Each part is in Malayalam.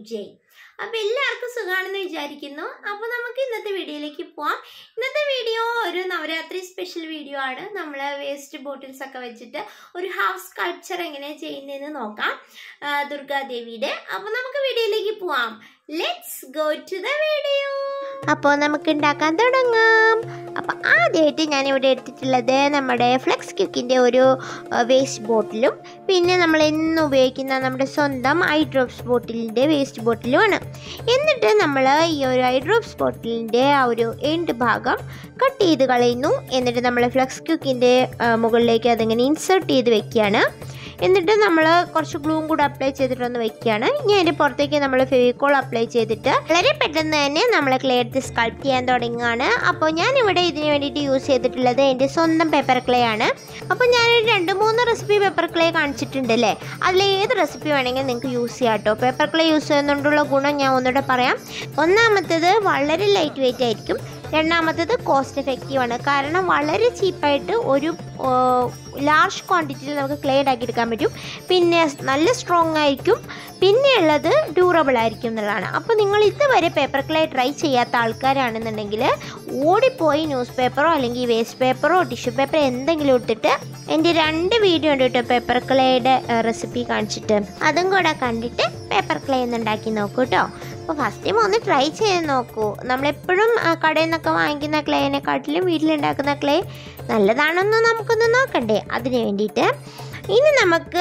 ജയ് അപ്പോൾ എല്ലാവർക്കും സുഖമാണെന്ന് വിചാരിക്കുന്നു അപ്പോൾ നമുക്ക് ഇന്നത്തെ വീഡിയോയിലേക്ക് പോവാം ഇന്നത്തെ വീഡിയോ ഒരു നവരാത്രി സ്പെഷ്യൽ വീഡിയോ ആണ് നമ്മൾ വേസ്റ്റ് ബോട്ടിൽസ് ഒക്കെ വെച്ചിട്ട് ഒരു ഹാഫ് സ്കൾപ്ചർ എങ്ങനെ ചെയ്യുന്നതെന്ന് നോക്കാം ആ, ദുർഗാദേവിയുടെ അപ്പോൾ നമുക്ക് വീഡിയോയിലേക്ക് പോവാം let's go to the video അപ്പോൾ നമുക്ക് ഉണ്ടാക്കാൻ തുടങ്ങാം അപ്പോൾ ആദ്യമായിട്ട് ഞാൻ ഇവിടെ എടുത്തിട്ടുള്ളത് നമ്മുടെ ഫ്ലെക്സ് ക്യൂക്കിൻ്റെ ഒരു വേസ്റ്റ് ബോട്ടിലും പിന്നെ നമ്മൾ എന്നും ഉപയോഗിക്കുന്ന നമ്മുടെ സ്വന്തം ഐ ഡ്രോപ്സ് ബോട്ടിലിൻ്റെ വേസ്റ്റ് ബോട്ടിലുമാണ് എന്നിട്ട് നമ്മൾ ഈ ഒരു ഐ ഡ്രോപ്സ് ബോട്ടിലിൻ്റെ ആ ഒരു എൻഡ് ഭാഗം കട്ട് ചെയ്ത് കളയുന്നു എന്നിട്ട് നമ്മൾ ഫ്ലെക്സ് ക്യൂക്കിൻ്റെ മുകളിലേക്ക് അതിങ്ങനെ ഇൻസേർട്ട് ചെയ്ത് വെക്കുകയാണ് എന്നിട്ട് നമ്മൾ കുറച്ച് ഗ്ലൂവും കൂടെ അപ്ലൈ ചെയ്തിട്ടൊന്ന് വെക്കുകയാണ് ഇനി അതിൻ്റെ പുറത്തേക്ക് നമ്മൾ ഫെവിക്കോൾ അപ്ലൈ ചെയ്തിട്ട് വളരെ പെട്ടെന്ന് തന്നെ നമ്മൾ ക്ലേ എടുത്ത് സ്കൾപ്റ്റ് ചെയ്യാൻ തുടങ്ങുകയാണ് അപ്പോൾ ഞാൻ ഇവിടെ ഇതിന് വേണ്ടിയിട്ട് യൂസ് ചെയ്തിട്ടുള്ളത് എൻ്റെ സ്വന്തം പേപ്പർ ക്ലേ ആണ് അപ്പോൾ ഞാനൊരു രണ്ട് മൂന്ന് റെസിപ്പി പേപ്പർ ക്ലേ കാണിച്ചിട്ടുണ്ട് അല്ലേ അതിൽ ഏത് റെസിപ്പി വേണമെങ്കിലും നിങ്ങൾക്ക് യൂസ് ചെയ്യാം കേട്ടോ പേപ്പർ ക്ലേ യൂസ് ചെയ്യുന്നതുകൊണ്ടുള്ള ഗുണം ഞാൻ ഒന്നുകൂടെ പറയാം ഒന്നാമത്തേത് വളരെ ലൈറ്റ് വെയിറ്റ് ആയിരിക്കും രണ്ടാമത്തേത് കോസ്റ്റ് എഫക്റ്റീവ് ആണ് കാരണം വളരെ ചീപ്പായിട്ട് ഒരു ലാർജ് ക്വാണ്ടിറ്റിയിൽ നമുക്ക് ക്ലേ ഉണ്ടാക്കിയെടുക്കാൻ പറ്റും പിന്നെ നല്ല സ്ട്രോങ് ആയിരിക്കും പിന്നെ ഉള്ളത് ഡ്യൂറബിൾ ആയിരിക്കും എന്നുള്ളതാണ് അപ്പോൾ നിങ്ങൾ ഇതുവരെ പേപ്പർ ക്ലേ ട്രൈ ചെയ്യാത്ത ആൾക്കാരാണെന്നുണ്ടെങ്കിൽ ഓടിപ്പോയി ന്യൂസ് പേപ്പറോ അല്ലെങ്കിൽ വേസ്റ്റ് പേപ്പറോ ടിഷ്യൂ പേപ്പർ എന്തെങ്കിലും എടുത്തിട്ട് എൻ്റെ രണ്ട് വീഡിയോ ഉണ്ട് കേട്ടോ പേപ്പർ ക്ലേയുടെ റെസിപ്പി കാണിച്ചിട്ട് അതും കൂടെ കണ്ടിട്ട് പേപ്പർ ക്ലേ ഒന്ന് ഉണ്ടാക്കി നോക്കൂ കേട്ടോ അപ്പോൾ ഫസ്റ്റ് ടൈം ഒന്ന് ട്രൈ ചെയ്ത് നോക്കൂ നമ്മളെപ്പോഴും ആ, കടയിൽ നിന്നൊക്കെ വാങ്ങിക്കുന്ന ക്ലേനെക്കാട്ടിലും വീട്ടിലുണ്ടാക്കുന്ന ക്ലേ നല്ലതാണെന്ന് നമുക്കൊന്ന് നോക്കണ്ടേ അതിന് വേണ്ടിയിട്ട് ഇനി നമുക്ക്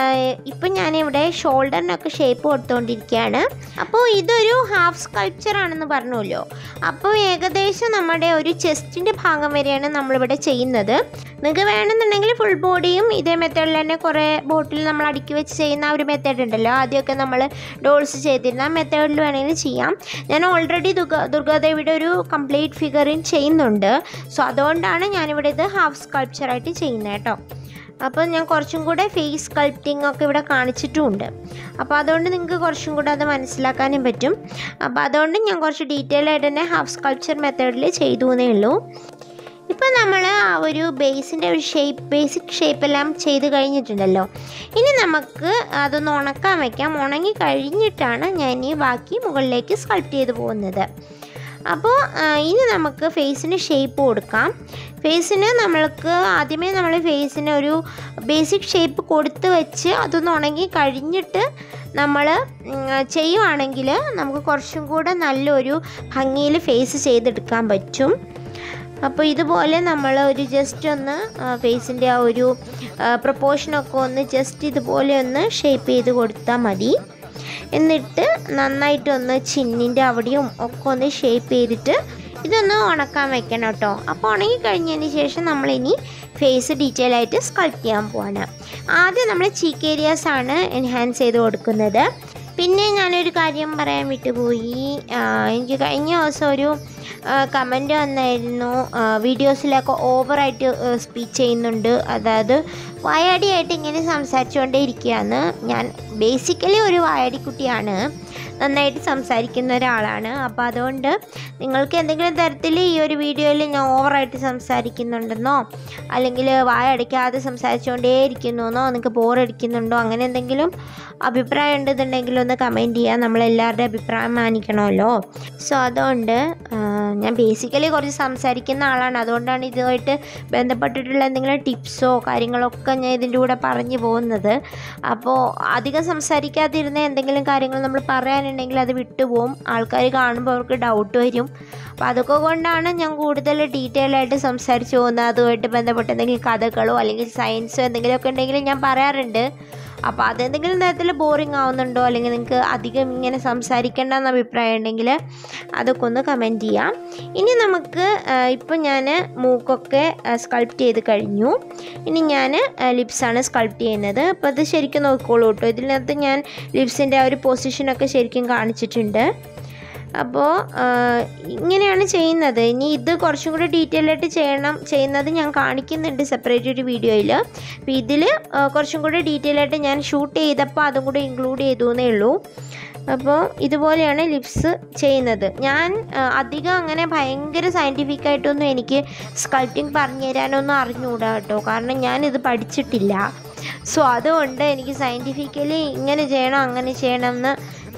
ഇപ്പം ഞാനിവിടെ ഷോൾഡറിനൊക്കെ ഷേപ്പ് കൊടുത്തുകൊണ്ടിരിക്കുകയാണ് അപ്പോൾ ഇതൊരു ഹാഫ് സ്കൾപ്ചർ ആണെന്ന് പറഞ്ഞല്ലോ അപ്പോൾ ഏകദേശം നമ്മുടെ ഒരു ചെസ്റ്റിൻ്റെ ഭാഗം വരെയാണ് നമ്മളിവിടെ ചെയ്യുന്നത് നിങ്ങൾക്ക് വേണമെന്നുണ്ടെങ്കിൽ ഫുൾ ബോഡിയും ഇതേ മെത്തേഡിൽ തന്നെ കുറേ ബോട്ടിൽ നമ്മൾ അടുക്കി വെച്ച് ചെയ്യുന്ന ആ ഒരു മെത്തേഡ് ഉണ്ടല്ലോ ആദ്യമൊക്കെ നമ്മൾ ഡോൾസ് ചെയ്തിരുന്ന ആ മെത്തേഡിൽ വേണമെങ്കിൽ ചെയ്യാം ഞാൻ ഓൾറെഡി ദുർഗ ദുർഗാദേവിയുടെ ഒരു കംപ്ലീറ്റ് ഫിഗറിങ് ചെയ്യുന്നുണ്ട് സോ അതുകൊണ്ടാണ് ഞാനിവിടെ ഇത് ഹാഫ് സ്കൾപ്ചറായിട്ട് ചെയ്യുന്നത് കേട്ടോ അപ്പോൾ ഞാൻ കുറച്ചും കൂടെ ഫേസ് സ്കൾപ്റ്റിംഗ് ഒക്കെ ഇവിടെ കാണിച്ചിട്ടുമുണ്ട് അപ്പോൾ അതുകൊണ്ട് നിങ്ങൾക്ക് കുറച്ചും കൂടെ അത് മനസ്സിലാക്കാനും പറ്റും അപ്പോൾ അതുകൊണ്ട് ഞാൻ കുറച്ച് ഡീറ്റെയിൽ ആയിട്ട് തന്നെ ഹാഫ് സ്കൾപ്ചർ മെത്തേഡിൽ ചെയ്തു എന്നേ ഉള്ളൂ ഇപ്പോൾ നമ്മൾ ആ ഒരു ബേസിൻ്റെ ഒരു ഷേപ്പ് ബേസിക് ഷേപ്പ് എല്ലാം ചെയ്ത് കഴിഞ്ഞിട്ടുണ്ടല്ലോ ഇനി നമുക്ക് അതൊന്ന് ഉണക്കാൻ വയ്ക്കാം ഉണങ്ങി കഴിഞ്ഞിട്ടാണ് ഞാൻ ഈ ബാക്കി മുകളിലേക്ക് സ്കൾപ്റ്റ് ചെയ്ത് പോകുന്നത് അപ്പോൾ ആ, ഇനി നമുക്ക് ഫേസിന് ഷേപ്പ് കൊടുക്കാം ഫേസിന് നമ്മൾക്ക് ആദ്യമേ നമ്മൾ ഫേസിന് ഒരു ബേസിക് ഷേപ്പ് കൊടുത്ത് വെച്ച് അതൊന്ന് ഉണങ്ങി കഴിഞ്ഞിട്ട് നമ്മൾ ചെയ്യുവാണെങ്കിൽ നമുക്ക് കുറച്ചും കൂടെ നല്ലൊരു ഭംഗിയിൽ ഫേസ് ചെയ്തെടുക്കാൻ പറ്റും അപ്പോൾ ഇതുപോലെ നമ്മൾ ഒരു ജസ്റ്റ് ഒന്ന് ഫേസിൻ്റെ ആ ഒരു പ്രപ്പോർഷനൊക്കെ ഒന്ന് ജസ്റ്റ് ഇതുപോലെ ഒന്ന് ഷേപ്പ് ചെയ്ത് കൊടുത്താൽ മതി എന്നിട്ട് നന്നായിട്ടൊന്ന് ചിന്നിൻ്റെ അവിടെയും ഒക്കെ ഒന്ന് ഷേപ്പ് ചെയ്തിട്ട് ഇതൊന്ന് ഉണക്കാൻ വെക്കണം കേട്ടോ അപ്പോൾ ഉണങ്ങി കഴിഞ്ഞതിന് ശേഷം നമ്മളിനി ഫേസ് ഡീറ്റെയിൽ ആയിട്ട് സ്കൾപ്റ്റ് ചെയ്യാൻ പോവാണ് ആദ്യം നമ്മൾ ചീക്ക് ഏരിയാസ് ആണ് എൻഹാൻസ് ചെയ്ത് കൊടുക്കുന്നത് പിന്നെ ഞാനൊരു കാര്യം പറയാൻ വിട്ടുപോയി ആ, എനിക്ക് കഴിഞ്ഞ ദിവസം ഒരു കമൻറ്റ് വന്നായിരുന്നു വീഡിയോസിലൊക്കെ ഓവറായിട്ട് സ്പീച്ച് ചെയ്യുന്നുണ്ട് അതായത് വായാടിയായിട്ട് ഇങ്ങനെ സംസാരിച്ചുകൊണ്ടേ ഇരിക്കുകയാണ് ഞാൻ ബേസിക്കലി ഒരു വായാടിക്കുട്ടിയാണ് നന്നായിട്ട് സംസാരിക്കുന്ന ഒരാളാണ് അപ്പോൾ അതുകൊണ്ട് നിങ്ങൾക്ക് എന്തെങ്കിലും തരത്തിൽ ഈ ഒരു വീഡിയോയിൽ ഞാൻ ഓവറായിട്ട് സംസാരിക്കുന്നുണ്ടെന്നോ അല്ലെങ്കിൽ വായടയ്ക്കാതെ സംസാരിച്ചുകൊണ്ടേ ഇരിക്കുന്നുവെന്നോ നിങ്ങൾക്ക് ബോറടിക്കുന്നുണ്ടോ അങ്ങനെ എന്തെങ്കിലും അഭിപ്രായം ഉണ്ടെന്നുണ്ടെങ്കിൽ ഒന്ന് കമൻറ്റ് ചെയ്യുക നമ്മളെല്ലാവരുടെ അഭിപ്രായം മാനിക്കണമല്ലോ സോ അതുകൊണ്ട് ആ, ഞാൻ ബേസിക്കലി കുറച്ച് സംസാരിക്കുന്ന ആളാണ് അതുകൊണ്ടാണ് ഇതുമായിട്ട് ബന്ധപ്പെട്ടിട്ടുള്ള എന്തെങ്കിലും ടിപ്സോ കാര്യങ്ങളോ ഒക്കെ ഞാൻ ഇതിൻ്റെ കൂടെ പറഞ്ഞു പോകുന്നത് അപ്പോൾ അധികം സംസാരിക്കാതിരുന്ന എന്തെങ്കിലും കാര്യങ്ങൾ നമ്മൾ പറയാനുണ്ടെങ്കിൽ അത് വിട്ടുപോകും ആൾക്കാർ കാണുമ്പോൾ അവർക്ക് ഡൗട്ട് വരും അപ്പോൾ അതൊക്കെ കൊണ്ടാണ് ഞാൻ കൂടുതൽ ഡീറ്റെയിൽ ആയിട്ട് സംസാരിച്ചു പോകുന്നത് അതുമായിട്ട് ബന്ധപ്പെട്ട എന്തെങ്കിലും കഥകളോ അല്ലെങ്കിൽ സയൻസോ എന്തെങ്കിലുമൊക്കെ ഉണ്ടെങ്കിൽ ഞാൻ പറയാറുണ്ട് അപ്പോൾ അതെന്തെങ്കിലും തരത്തിൽ ബോറിംഗ് ആവുന്നുണ്ടോ അല്ലെങ്കിൽ നിങ്ങൾക്ക് അധികം ഇങ്ങനെ സംസാരിക്കേണ്ട എന്ന അഭിപ്രായം ഉണ്ടെങ്കിൽ അതൊക്കെ ഒന്ന് കമൻറ്റ് ചെയ്യാം ഇനി നമുക്ക് ഇപ്പോൾ ഞാൻ മൂക്കൊക്കെ സ്കൾപ്റ്റ് ചെയ്ത് കഴിഞ്ഞു ഇനി ഞാൻ ലിപ്സാണ് സ്കൾപ്റ്റ് ചെയ്യുന്നത് അപ്പോൾ അത് ശരിക്കും നോക്കിക്കോളൂ കേട്ടോ ഇതിനകത്ത് ഞാൻ ലിപ്സിൻ്റെ ആ ഒരു പൊസിഷനൊക്കെ ശരിക്കും കാണിച്ചിട്ടുണ്ട് അപ്പോൾ ഇങ്ങനെയാണ് ചെയ്യുന്നത് ഇനി ഇത് കുറച്ചും കൂടി ഡീറ്റെയിൽ ആയിട്ട് ചെയ്യണം ചെയ്യുന്നത് ഞാൻ കാണിക്കുന്നുണ്ട് സെപ്പറേറ്റ് ഒരു വീഡിയോയിൽ അപ്പോൾ ഇതിൽ കുറച്ചും കൂടി ഡീറ്റെയിൽ ആയിട്ട് ഞാൻ ഷൂട്ട് ചെയ്തപ്പോൾ അതും കൂടി ഇൻക്ലൂഡ് ചെയ്തു എന്നേ ഉള്ളൂ അപ്പോൾ ഇതുപോലെയാണ് ലിപ്സ് ചെയ്യുന്നത് ഞാൻ ആ, അധികം അങ്ങനെ ഭയങ്കര സയൻറ്റിഫിക് ആയിട്ടൊന്നും എനിക്ക് സ്കൾപ്റ്റിംഗ് പറഞ്ഞു തരാനൊന്നും അറിഞ്ഞുകൂടാ കേട്ടോ കാരണം ഞാനിത് പഠിച്ചിട്ടില്ല സോ അതുകൊണ്ട് എനിക്ക് സയൻറ്റിഫിക്കലി ഇങ്ങനെ ചെയ്യണം അങ്ങനെ ചെയ്യണം എന്ന്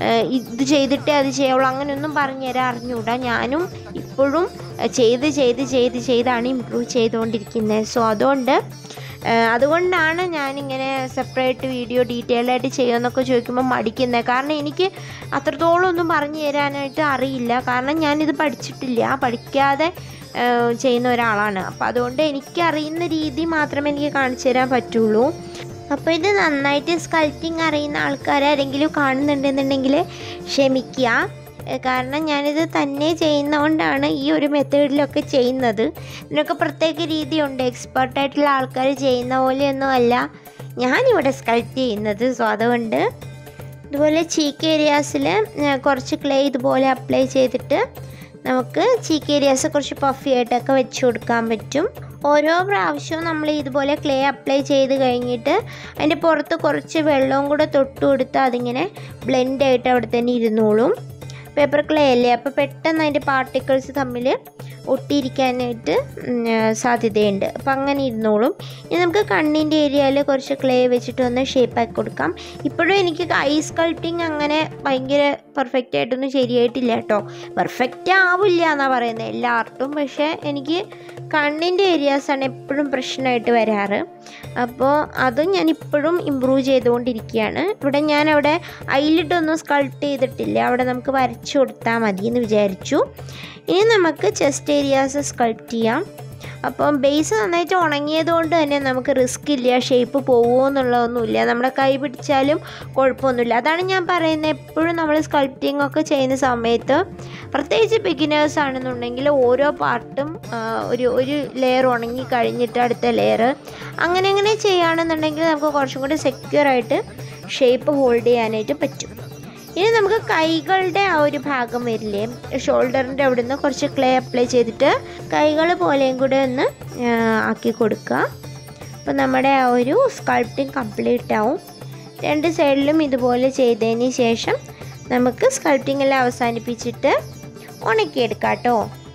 ഏഹ് ഇത് ചെയ്തിട്ടേ അത് ചെയ്യുള്ളൂ അങ്ങനെയൊന്നും പറഞ്ഞു തരാൻ അറിഞ്ഞൂടാ ഞാനും ഇപ്പോഴും ഏഹ് ചെയ്ത് ചെയ്ത് ചെയ്ത് ചെയ്താണ് ഇമ്പ്രൂവ് ചെയ്തുകൊണ്ടിരിക്കുന്നത് സോ അതുകൊണ്ട് ഏഹ് അതുകൊണ്ടാണ് ഞാനിങ്ങനെ സെപ്പറേറ്റ് വീഡിയോ ഡീറ്റെയിൽ ആയിട്ട് ചെയ്യുമെന്നൊക്കെ ചോദിക്കുമ്പോൾ മടിക്കുന്നത് കാരണം എനിക്ക് അത്രത്തോളം ഒന്നും പറഞ്ഞു തരാനായിട്ട് അറിയില്ല കാരണം ഞാനിത് പഠിച്ചിട്ടില്ല പഠിക്കാതെ ഏഹ് ചെയ്യുന്ന ഒരാളാണ് അപ്പോൾ അതുകൊണ്ട് എനിക്ക് അറിയുന്ന രീതി മാത്രമേ എനിക്ക് കാണിച്ചു തരാൻ പറ്റുള്ളൂ അപ്പോൾ ഇത് നന്നായിട്ട് സ്കൾപ്റ്റിംഗ് അറിയുന്ന ആൾക്കാരാരെങ്കിലും കാണുന്നുണ്ടെന്നുണ്ടെങ്കിൽ ക്ഷമിക്കുക ഏ, കാരണം ഞാനിത് തന്നെ ചെയ്യുന്നതുകൊണ്ടാണ് ഈ ഒരു മെത്തേഡിലൊക്കെ ചെയ്യുന്നത് ഇതിനൊക്കെ പ്രത്യേക രീതിയുണ്ട് എക്സ്പേർട്ടായിട്ടുള്ള ആൾക്കാർ ചെയ്യുന്ന പോലെയൊന്നും അല്ല ഞാനിവിടെ സ്കൾപ്റ്റ് ചെയ്യുന്നത് സോ അതുകൊണ്ട് ഇതുപോലെ ചീക്ക് ഏരിയാസിൽ കുറച്ച് ക്ലേ ഇതുപോലെ അപ്ലൈ ചെയ്തിട്ട് നമുക്ക് ചീക്ക് ഏരിയാസ് കുറച്ച് പഫി ആയിട്ടൊക്കെ വെച്ച് കൊടുക്കാൻ പറ്റും ഓരോ പ്രാവശ്യവും നമ്മൾ ഇതുപോലെ ക്ലേ അപ്ലൈ ചെയ്ത് കഴിഞ്ഞിട്ട് അതിൻ്റെ പുറത്ത് കുറച്ച് വെള്ളവും കൂടെ തൊട്ട് കൊടുത്താൽ അതിങ്ങനെ ബ്ലെൻഡ് ആയിട്ട് അവിടെ തന്നെ ഇരുന്നോളും പേപ്പർ ക്ലേ അല്ലേ അപ്പോൾ പെട്ടെന്ന് അതിൻ്റെ പാർട്ടിക്കിൾസ് തമ്മിൽ ഒട്ടിയിരിക്കാനായിട്ട് ഉം, ആ, സാധ്യതയുണ്ട് അപ്പോൾ അങ്ങനെ ഇരുന്നോളും ഇനി നമുക്ക് കണ്ണിൻ്റെ ഏരിയയിൽ കുറച്ച് ക്ലേ വെച്ചിട്ട് ഒന്ന് ഷേപ്പ് ആക്കി കൊടുക്കാം ഇപ്പോഴും എനിക്ക് ഐ സ്കൾപ്റ്റിങ് അങ്ങനെ ഭയങ്കര പെർഫെക്റ്റ് ആയിട്ടൊന്നും ശരിയായിട്ടില്ല കേട്ടോ പെർഫെക്റ്റ് ആവില്ല എന്നാണ് പറയുന്നത് എല്ലാ ആർട്ടും പക്ഷേ എനിക്ക് കണ്ണിൻ്റെ ഏരിയാസാണ് എപ്പോഴും പ്രശ്നമായിട്ട് വരാറ് അപ്പോൾ അതും ഞാൻ ഇപ്പോഴും ഇമ്പ്രൂവ് ചെയ്തുകൊണ്ടിരിക്കുകയാണ് ഇവിടെ ഞാൻ അവിടെ ഐലിട്ടൊന്നും സ്കൾപ്റ്റ് ചെയ്തിട്ടില്ല അവിടെ നമുക്ക് വരച്ചു കൊടുത്താൽ മതി എന്ന് വിചാരിച്ചു ഇനി നമുക്ക് ചെസ്റ്റ് ഏരിയാസ് സ്കൾപ്റ്റ് ചെയ്യാം അപ്പം ബേസ് നന്നായിട്ട് ഉണങ്ങിയത് കൊണ്ട് തന്നെ നമുക്ക് റിസ്ക് ഇല്ല ഷേപ്പ് പോകുമോ എന്നുള്ളതൊന്നുമില്ല നമ്മുടെ കൈ പിടിച്ചാലും കുഴപ്പമൊന്നുമില്ല അതാണ് ഞാൻ പറയുന്നത് എപ്പോഴും നമ്മൾ സ്കൾപ്റ്റിംഗ് ഒക്കെ ചെയ്യുന്ന സമയത്ത് പ്രത്യേകിച്ച് ബിഗിനേഴ്സ് ആണെന്നുണ്ടെങ്കിൽ ഓരോ പാർട്ടും ഒരു ഒരു ലെയർ ഉണങ്ങി കഴിഞ്ഞിട്ട് അടുത്ത ലെയർ അങ്ങനെ അങ്ങനെ ചെയ്യുകയാണെന്നുണ്ടെങ്കിൽ നമുക്ക് കുറച്ചും കൂടി സെക്യൂർ ആയിട്ട് ഷേപ്പ് ഹോൾഡ് ചെയ്യാനായിട്ട് പറ്റും ഇനി നമുക്ക് കൈകളുടെ ആ ഒരു ഭാഗം വരില്ലേ ഷോൾഡറിൻ്റെ അവിടെ നിന്ന് കുറച്ച് ക്ലേ അപ്ലൈ ചെയ്തിട്ട് കൈകൾ പോലെയും കൂടെ ഒന്ന് ആ, ആക്കി കൊടുക്കുക അപ്പോൾ നമ്മുടെ ആ ഒരു സ്കൾപ്റ്റിംഗ് കംപ്ലീറ്റ് ആവും രണ്ട് സൈഡിലും ഇതുപോലെ ചെയ്തതിന് ശേഷം നമുക്ക് സ്കൾപ്റ്റിംഗ് എല്ലാം അവസാനിപ്പിച്ചിട്ട് ഉണക്കിയെടുക്കാം കേട്ടോ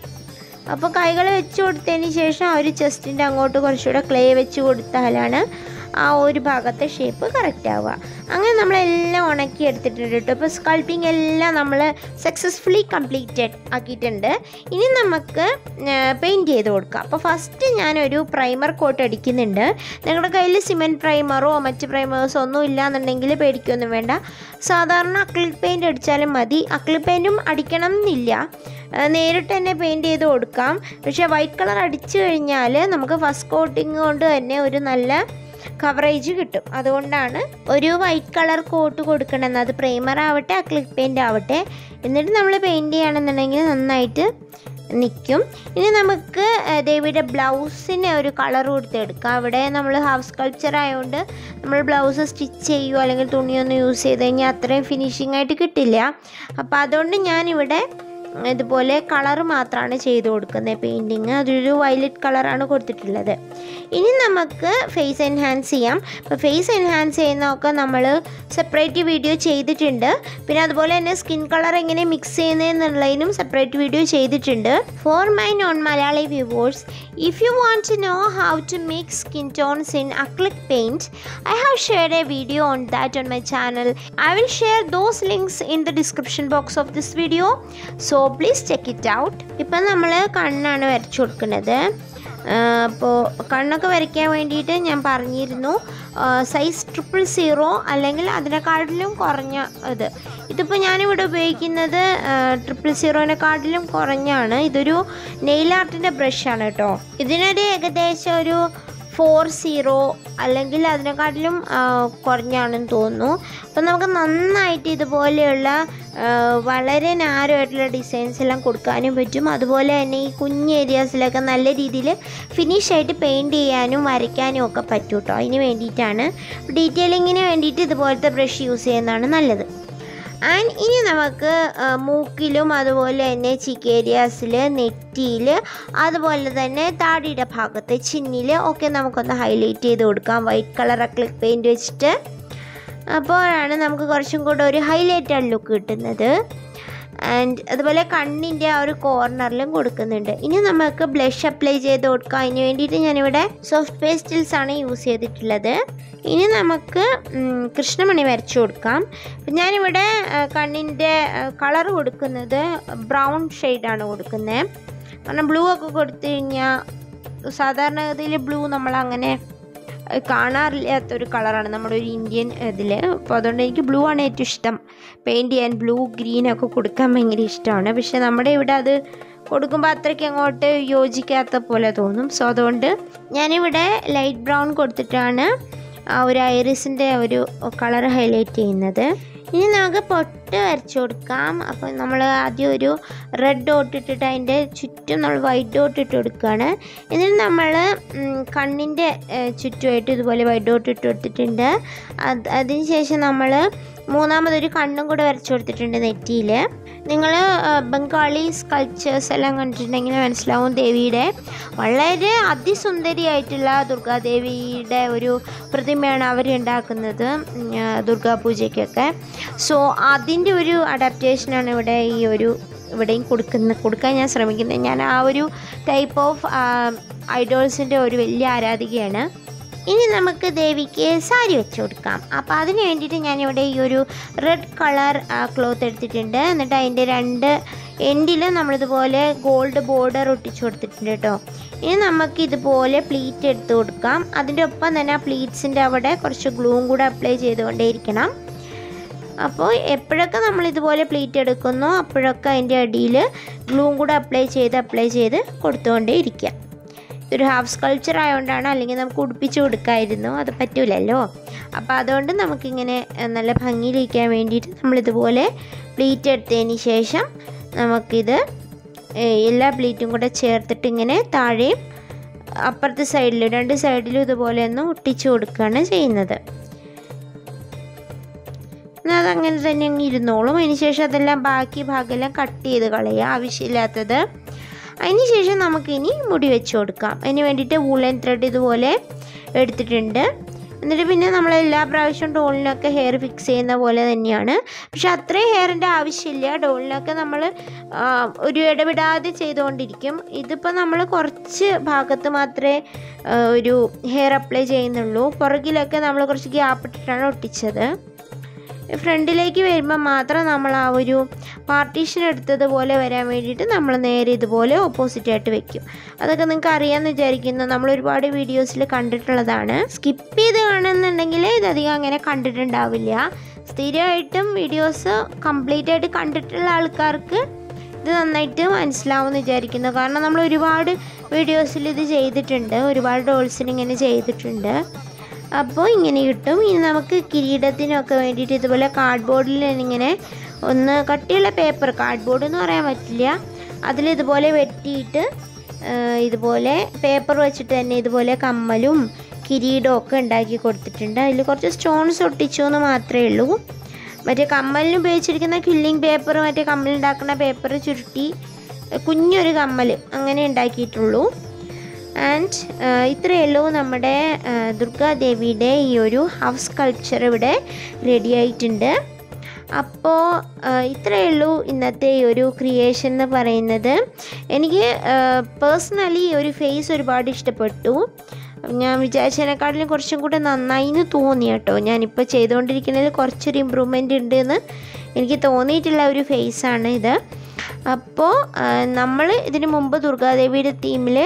അപ്പോൾ കൈകൾ വെച്ച് കൊടുത്തതിന് ശേഷം ആ ഒരു ചെസ്റ്റിൻ്റെ അങ്ങോട്ട് കുറച്ചുകൂടെ ക്ലേ വെച്ച് കൊടുത്താലാണ് ആ ഒരു ഭാഗത്തെ ഷേപ്പ് കറക്റ്റ് ആവുക അങ്ങനെ നമ്മളെല്ലാം ഉണക്കി എടുത്തിട്ടുണ്ട് കേട്ടോ ഇപ്പോൾ സ്കൾപ്പിംഗ് എല്ലാം നമ്മൾ സക്സസ്ഫുള്ളി കംപ്ലീറ്റഡ് ആക്കിയിട്ടുണ്ട് ഇനി നമുക്ക് പെയിൻറ്റ് ചെയ്ത് കൊടുക്കാം അപ്പോൾ ഫസ്റ്റ് ഞാനൊരു പ്രൈമർ കോട്ട് അടിക്കുന്നുണ്ട് നിങ്ങളുടെ കയ്യിൽ സിമെൻറ്റ് പ്രൈമറോ മറ്റ് പ്രൈമേഴ്സോ ഒന്നും ഇല്ലാന്നുണ്ടെങ്കിൽ പേടിക്കൊന്നും വേണ്ട സാധാരണ അക്ലിക് പെയിൻറ്റ് അടിച്ചാലും മതി അക്ലിക് പെയിൻറ്റും അടിക്കണം എന്നില്ല ആ, നേരിട്ട് തന്നെ പെയിൻറ്റ് ചെയ്ത് കൊടുക്കാം പക്ഷേ വൈറ്റ് കളർ അടിച്ചു കഴിഞ്ഞാൽ നമുക്ക് ഫസ്റ്റ് കോട്ടിങ് കൊണ്ട് തന്നെ ഒരു നല്ല കവറേജ് കിട്ടും അതുകൊണ്ടാണ് ഒരു വൈറ്റ് കളർ കോട്ട് കൊടുക്കണമെന്ന് അത് പ്രൈമർ ആവട്ടെ അക്ലിക് പെയിൻ്റ് ആവട്ടെ എന്നിട്ട് നമ്മൾ പെയിൻറ്റ് ചെയ്യണമെന്നുണ്ടെങ്കിൽ നന്നായിട്ട് നിൽക്കും ഇനി നമുക്ക് ആ, ദേവിയുടെ ബ്ലൗസിന് ഒരു കളർ കൊടുത്തെടുക്കാം അവിടെ നമ്മൾ ഹാഫ് സ്കൾപ്ചർ ആയതുകൊണ്ട് നമ്മൾ ബ്ലൗസ് സ്റ്റിച്ച് ചെയ്യുമോ അല്ലെങ്കിൽ തുണിയൊന്നും യൂസ് ചെയ്ത് കഴിഞ്ഞാൽ അത്രയും ഫിനിഷിംഗ് ആയിട്ട് കിട്ടില്ല അപ്പോൾ അതുകൊണ്ട് ഞാനിവിടെ ഇതുപോലെ കളർ മാത്രമാണ് ചെയ്ത് കൊടുക്കുന്നത് പെയിൻറ്റിങ് അതൊരു വയലറ്റ് കളറാണ് കൊടുത്തിട്ടുള്ളത് ഇനി നമുക്ക് ഫേസ് എൻഹാൻസ് ചെയ്യാം ഇപ്പോൾ ഫേസ് എൻഹാൻസ് ചെയ്യുന്നതൊക്കെ നമ്മൾ സെപ്പറേറ്റ് വീഡിയോ ചെയ്തിട്ടുണ്ട് പിന്നെ അതുപോലെ തന്നെ സ്കിൻ കളർ എങ്ങനെ മിക്സ് ചെയ്യുന്നതെന്നുള്ളതിനും സെപ്പറേറ്റ് വീഡിയോ ചെയ്തിട്ടുണ്ട് for my non Malayali viewers if you want to know how to make skin tones in acrylic paint I have shared a video on that on my channel I will share those links in the description box of this video so please check it out ഇപ്പം നമ്മൾ കണ്ണാണ് വരച്ചു കൊടുക്കുന്നത് അപ്പോൾ കണ്ണൊക്കെ വരയ്ക്കാൻ വേണ്ടിയിട്ട് ഞാൻ പറഞ്ഞിരുന്നു സൈസ് ട്രിപ്പിൾ സീറോ അല്ലെങ്കിൽ അതിനെക്കാട്ടിലും കുറഞ്ഞ ഇത് ഇതിപ്പോൾ ഞാനിവിടെ ഉപയോഗിക്കുന്നത് ട്രിപ്പിൾ സീറോനെക്കാട്ടിലും കുറഞ്ഞാണ് ഇതൊരു നെയിൽ ആർട്ടിൻ്റെ ബ്രഷാണ് കേട്ടോ ഇതിനൊരു ഏകദേശം ഒരു ഫോർ സീറോ അല്ലെങ്കിൽ അതിനെക്കാട്ടിലും ആ, കുറഞ്ഞാണെന്ന് തോന്നുന്നു അപ്പം നമുക്ക് നന്നായിട്ട് ഇതുപോലെയുള്ള ആ, വളരെ നാരോ ആയിട്ടുള്ള ഡിസൈൻസ് എല്ലാം കൊടുക്കാനും പറ്റും അതുപോലെ തന്നെ ഈ കുഞ്ഞ് ഏരിയാസിലൊക്കെ നല്ല രീതിയിൽ ഫിനിഷ് ആയിട്ട് പെയിൻറ്റ് ചെയ്യാനും വരയ്ക്കാനും ഒക്കെ പറ്റും കേട്ടോ അതിന് വേണ്ടിയിട്ടാണ് ഡീറ്റെയിലിങ്ങിന് വേണ്ടിയിട്ട് ഇതുപോലത്തെ ബ്രഷ് യൂസ് ചെയ്യുന്നതാണ് നല്ലത് ആൻഡ് ഇനി നമുക്ക് ആ, മൂക്കിലും അതുപോലെ തന്നെ ചിക്ക് ഏരിയാസിൽ നെറ്റിയിൽ അതുപോലെ തന്നെ താടിയുടെ ഭാഗത്ത് ചിന്നിൽ ഒക്കെ നമുക്കൊന്ന് ഹൈലൈറ്റ് ചെയ്ത് കൊടുക്കാം വൈറ്റ് കളർ അക്ലിക് പെയിൻറ്റ് വെച്ചിട്ട് അപ്പോഴാണ് നമുക്ക് കുറച്ചും കൂടെ ഒരു ഹൈലൈറ്റഡ് ലുക്ക് കിട്ടുന്നത് ആൻഡ് അതുപോലെ കണ്ണിൻ്റെ ആ ഒരു കോർണറിലും കൊടുക്കുന്നുണ്ട് ഇനി നമുക്ക് ബ്ലഷ് അപ്ലൈ ചെയ്ത് കൊടുക്കാം അതിന് വേണ്ടിയിട്ട് ഞാനിവിടെ സോഫ്റ്റ് പേസ്റ്റിൽസ് ആണ് യൂസ് ചെയ്തിട്ടുള്ളത് ഇനി നമുക്ക് ഉം, കൃഷ്ണമണി വരച്ചു കൊടുക്കാം അപ്പം ഞാനിവിടെ ആ, കണ്ണിൻ്റെ കളർ കൊടുക്കുന്നത് ബ്രൗൺ ഷെയ്ഡാണ് കൊടുക്കുന്നത് കാരണം ബ്ലൂ ഒക്കെ കൊടുത്തു കഴിഞ്ഞാൽ സാധാരണഗതിയിൽ ബ്ലൂ നമ്മൾ അങ്ങനെ അഹ് കാണാറില്ലാത്തൊരു കളറാണ് നമ്മുടെ ഒരു ഇന്ത്യൻ ഇതിൽ അപ്പോൾ അതുകൊണ്ട് എനിക്ക് ബ്ലൂ ആണ് ഏറ്റവും ഇഷ്ടം പെയിൻറ് ചെയ്യാൻ ബ്ലൂ ഗ്രീൻ ഒക്കെ കൊടുക്കാൻ ഭയങ്കര ഇഷ്ടമാണ് പക്ഷെ നമ്മുടെ ഇവിടെ അത് കൊടുക്കുമ്പോൾ അത്രയ്ക്ക് അങ്ങോട്ട് യോജിക്കാത്ത പോലെ തോന്നും സോ അതുകൊണ്ട് ഞാനിവിടെ ലൈറ്റ് ബ്രൗൺ കൊടുത്തിട്ടാണ് ആ ഒരു ഐറിസിൻ്റെ ഒരു കളർ ഹൈലൈറ്റ് ചെയ്യുന്നത് ഇനി നമുക്ക് പൊട്ട് വരച്ചു കൊടുക്കാം അപ്പോൾ നമ്മൾ ആദ്യം ഒരു റെഡ് ഡോട്ട് ഇട്ടിട്ട് അതിൻ്റെ ചുറ്റും നമ്മൾ വൈറ്റ് ഡോട്ട് ഇട്ട് കൊടുക്കുകയാണ് എന്നിട്ട് നമ്മൾ കണ്ണിൻ്റെ ചുറ്റുമായിട്ട് ഇതുപോലെ വൈറ്റ് ഡോട്ട് ഇട്ട് കൊടുത്തിട്ടുണ്ട് അത് അതിന് ശേഷം നമ്മൾ മൂന്നാമതൊരു കണ്ണും കൂടെ വരച്ചു കൊടുത്തിട്ടുണ്ട് നെറ്റിയിൽ നിങ്ങൾ ബംഗാളി സ്കൾച്ചേഴ്സ് എല്ലാം കണ്ടിട്ടുണ്ടെങ്കിൽ മനസ്സിലാവും ദേവിയുടെ വളരെ അതിസുന്ദരിയായിട്ടുള്ള ദുർഗാദേവിയുടെ ഒരു പ്രതിമയാണ് അവർ ഉണ്ടാക്കുന്നത് ഉം, ആ, ദുർഗാപൂജയ്ക്കൊക്കെ സോ അതിൻ്റെ ഒരു അഡാപ്റ്റേഷനാണ് ഇവിടെ ഈ ഒരു ഇവിടെയും കൊടുക്കുന്ന കൊടുക്കാൻ ഞാൻ ശ്രമിക്കുന്നത് ഞാൻ ആ ഒരു ടൈപ്പ് ഓഫ് ഐഡോൾസിൻ്റെ ഒരു വലിയ ആരാധികയാണ് ഇനി നമുക്ക് ദേവിക്ക് സാരി വെച്ച് കൊടുക്കാം അപ്പോൾ അതിന് വേണ്ടിയിട്ട് ഞാനിവിടെ ഈ ഒരു റെഡ് കളർ ക്ലോത്ത് എടുത്തിട്ടുണ്ട് എന്നിട്ട് അതിൻ്റെ രണ്ട് എൻഡിൽ നമ്മളിതുപോലെ ഗോൾഡ് ബോർഡർ ഒട്ടിച്ചു കൊടുത്തിട്ടുണ്ട് കേട്ടോ ഇനി നമുക്ക് ഇതുപോലെ പ്ലീറ്റ് എടുത്ത് കൊടുക്കാം അതിൻ്റെ ഒപ്പം തന്നെ ആ പ്ലീറ്റ്സിൻ്റെ അവിടെ കുറച്ച് ഗ്ലൂവും കൂടെ അപ്ലൈ ചെയ്തുകൊണ്ടേയിരിക്കണം അപ്പോൾ എപ്പോഴൊക്കെ നമ്മൾ ഇതുപോലെ പ്ലീറ്റ് എടുക്കുന്നോ അപ്പോഴൊക്കെ അതിൻ്റെ അടിയിൽ ഗ്ലൂവും കൂടെ അപ്ലൈ ചെയ്ത് അപ്ലൈ ചെയ്ത് കൊടുത്തുകൊണ്ടേ ഇരിക്കുക ഇതൊരു ഹാഫ് സ്കൾച്ചർ ആയതുകൊണ്ടാണ് അല്ലെങ്കിൽ നമുക്ക് ഉടുപ്പിച്ച് കൊടുക്കായിരുന്നു അത് പറ്റൂലല്ലോ അപ്പോൾ അതുകൊണ്ട് നമുക്കിങ്ങനെ ഏഹ്, നല്ല ഭംഗിയിലിരിക്കാൻ വേണ്ടിയിട്ട് നമ്മളിതുപോലെ പ്ലീറ്റ് എടുത്തതിന് ശേഷം നമുക്കിത് ഏഹ്, എല്ലാ പ്ലീറ്റും കൂടെ ചേർത്തിട്ട് ഇങ്ങനെ താഴെയും അപ്പുറത്തെ സൈഡിലും രണ്ട് സൈഡിലും ഇതുപോലെ ഒന്ന് ഒട്ടിച്ചു കൊടുക്കുകയാണ് ചെയ്യുന്നത് എന്നാൽ അതങ്ങനെ തന്നെ അങ്ങ് ഇരുന്നോളും അതിന് ശേഷം അതെല്ലാം ബാക്കി ഭാഗമെല്ലാം കട്ട് ചെയ്ത് കളയുക ആവശ്യമില്ലാത്തത് അതിന് ശേഷം നമുക്കിനി മുടി വെച്ച് കൊടുക്കാം അതിന് വേണ്ടിയിട്ട് വൂളൻ ത്രെഡ് ഇതുപോലെ എടുത്തിട്ടുണ്ട് എന്നിട്ട് പിന്നെ നമ്മൾ എല്ലാ പ്രാവശ്യവും ഡോളിനൊക്കെ ഹെയർ ഫിക്സ് ചെയ്യുന്ന പോലെ തന്നെയാണ് പക്ഷെ അത്രയും ഹെയറിൻ്റെ ആവശ്യമില്ല ഡോളിനൊക്കെ നമ്മൾ ഒരു ഇടവിടാതെ ചെയ്തുകൊണ്ടിരിക്കും ഇതിപ്പോൾ നമ്മൾ കുറച്ച് ഭാഗത്ത് മാത്രമേ ആ, ഒരു ഹെയർ അപ്ലൈ ചെയ്യുന്നുള്ളൂ പുറകിലൊക്കെ നമ്മൾ കുറച്ച് ഗ്യാപ്പ് ഇട്ടിട്ടാണ് ഒട്ടിച്ചത് ഫ്രണ്ടിലേക്ക് വരുമ്പോൾ മാത്രം നമ്മൾ ആ ഒരു പാർട്ടീഷൻ എടുത്തതുപോലെ വരാൻ വേണ്ടിയിട്ട് നമ്മൾ നേരെ ഇതുപോലെ ഓപ്പോസിറ്റ് ആയിട്ട് വെക്കും അതൊക്കെ നിങ്ങൾക്ക് അറിയാമെന്ന് വിചാരിക്കുന്നു നമ്മൾ ഒരുപാട് വീഡിയോസിൽ കണ്ടിട്ടുള്ളതാണ് സ്കിപ്പ് ചെയ്ത് കാണുന്നുണ്ടെങ്കിൽ ഇതധികം അങ്ങനെ കണ്ടിട്ടുണ്ടാവില്ല സ്ഥിരമായിട്ടും വീഡിയോസ് കംപ്ലീറ്റ് ആയിട്ട് കണ്ടിട്ടുള്ള ആൾക്കാർക്ക് ഇത് നന്നായിട്ട് മനസ്സിലാവുമെന്ന് വിചാരിക്കുന്നു കാരണം നമ്മൾ ഒരുപാട് വീഡിയോസിൽ ഇത് ചെയ്തിട്ടുണ്ട് ഒരുപാട് ഡോൾസിന് ഇങ്ങനെ ചെയ്തിട്ടുണ്ട് അപ്പോൾ ഇങ്ങനെ കിട്ടും ഇനി നമുക്ക് കിരീടത്തിനൊക്കെ വേണ്ടിയിട്ട് ഇതുപോലെ കാർഡ്ബോർഡിൽ ഇങ്ങനെ ഒന്ന് കട്ടിയുള്ള പേപ്പർ കാർഡ്ബോർഡ് എന്ന് പറയാൻ പറ്റില്ല അതിലിതുപോലെ വെട്ടിയിട്ട് ആ, ഇതുപോലെ പേപ്പർ വെച്ചിട്ട് തന്നെ ഇതുപോലെ കമ്മലും കിരീടവും ഒക്കെ ഉണ്ടാക്കി കൊടുത്തിട്ടുണ്ട് അതിൽ കുറച്ച് സ്റ്റോൺസ് ഒട്ടിച്ചു എന്ന് മാത്രമേ ഉള്ളൂ മറ്റേ കമ്മലിന് ഉപയോഗിച്ചിരിക്കുന്ന കില്ലിംഗ് പേപ്പർ മറ്റേ കമ്മലുണ്ടാക്കുന്ന പേപ്പർ ചുരുട്ടി കുഞ്ഞൊരു കമ്മൽ അങ്ങനെ ഉണ്ടാക്കിയിട്ടുള്ളൂ ആൻഡ് ഇത്രയേ ഉള്ളൂ നമ്മുടെ ആ, ദുർഗാദേവിയുടെ ഈ ഒരു ഹൗസ് കൾച്ചർ ഇവിടെ റെഡി ആയിട്ടുണ്ട് അപ്പോൾ ഇത്രയേ ഉള്ളൂ ഇന്നത്തെ ഈ ഒരു ക്രിയേഷൻ എന്ന് പറയുന്നത് എനിക്ക് പേഴ്സണലി ഈ ഒരു ഫേസ് ഒരുപാട് ഇഷ്ടപ്പെട്ടു ഞാൻ വിചാരിച്ചതിനെക്കാട്ടിലും കുറച്ചും കൂടെ നന്നായി എന്ന് തോന്നി കേട്ടോ ഞാനിപ്പോൾ ചെയ്തുകൊണ്ടിരിക്കുന്നതിൽ കുറച്ചൊരു ഇമ്പ്രൂവ്മെൻ്റ് ഉണ്ട് എന്ന് എനിക്ക് തോന്നിയിട്ടുള്ള ഒരു ഫേസാണ് ഇത് അപ്പോൾ നമ്മൾ ഇതിന് മുമ്പ് ദുർഗാദേവിയുടെ തീമിൽ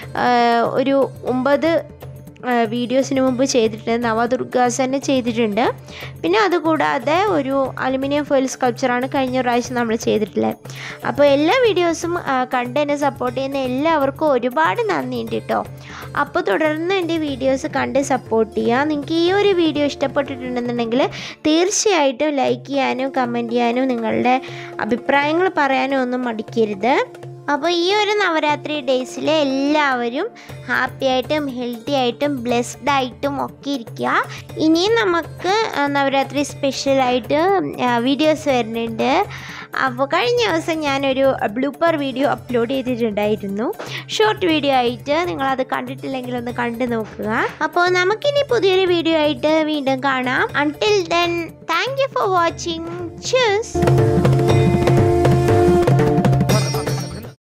ഒരു ഒമ്പത് വീഡിയോസിന് മുമ്പ് ചെയ്തിട്ടുണ്ട് നവദുർഗാസ് തന്നെ ചെയ്തിട്ടുണ്ട് പിന്നെ അതുകൂടാതെ ഒരു അലുമിനിയം ഫോയിൽ സ്കൾപ്ചറാണ് കഴിഞ്ഞ പ്രാവശ്യം നമ്മൾ ചെയ്തിട്ടുള്ളത് അപ്പോൾ എല്ലാ വീഡിയോസും ആ, കണ്ട് എന്നെ സപ്പോർട്ട് ചെയ്യുന്ന എല്ലാവർക്കും ഒരുപാട് നന്ദിയുണ്ട് കേട്ടോ അപ്പോൾ തുടർന്ന് എൻ്റെ വീഡിയോസ് കണ്ട് സപ്പോർട്ട് ചെയ്യുക നിങ്ങൾക്ക് ഈ ഒരു വീഡിയോ ഇഷ്ടപ്പെട്ടിട്ടുണ്ടെന്നുണ്ടെങ്കിൽ തീർച്ചയായിട്ടും ലൈക്ക് ചെയ്യാനും കമൻറ്റ് ചെയ്യാനും നിങ്ങളുടെ അഭിപ്രായങ്ങൾ പറയാനും ഒന്നും മടിക്കരുത് അപ്പോൾ ഈ ഒരു നവരാത്രി ഡേയ്സിൽ എല്ലാവരും ഹാപ്പി ആയിട്ടും ഹെൽത്തി ആയിട്ടും ബ്ലെസ്ഡ് ആയിട്ടും ഒക്കെ ഇരിക്കുക ഇനിയും നമുക്ക് ആ, നവരാത്രി സ്പെഷ്യലായിട്ട് വീഡിയോസ് വരുന്നുണ്ട് അപ്പോൾ കഴിഞ്ഞ ദിവസം ഞാനൊരു ബ്ലൂപ്പർ വീഡിയോ അപ്ലോഡ് ചെയ്തിട്ടുണ്ടായിരുന്നു ഷോർട്ട് വീഡിയോ ആയിട്ട് നിങ്ങളത് കണ്ടിട്ടില്ലെങ്കിൽ ഒന്ന് കണ്ടു നോക്കുക അപ്പോൾ നമുക്കിനി പുതിയൊരു വീഡിയോ ആയിട്ട് വീണ്ടും കാണാം until then thank you for watching choose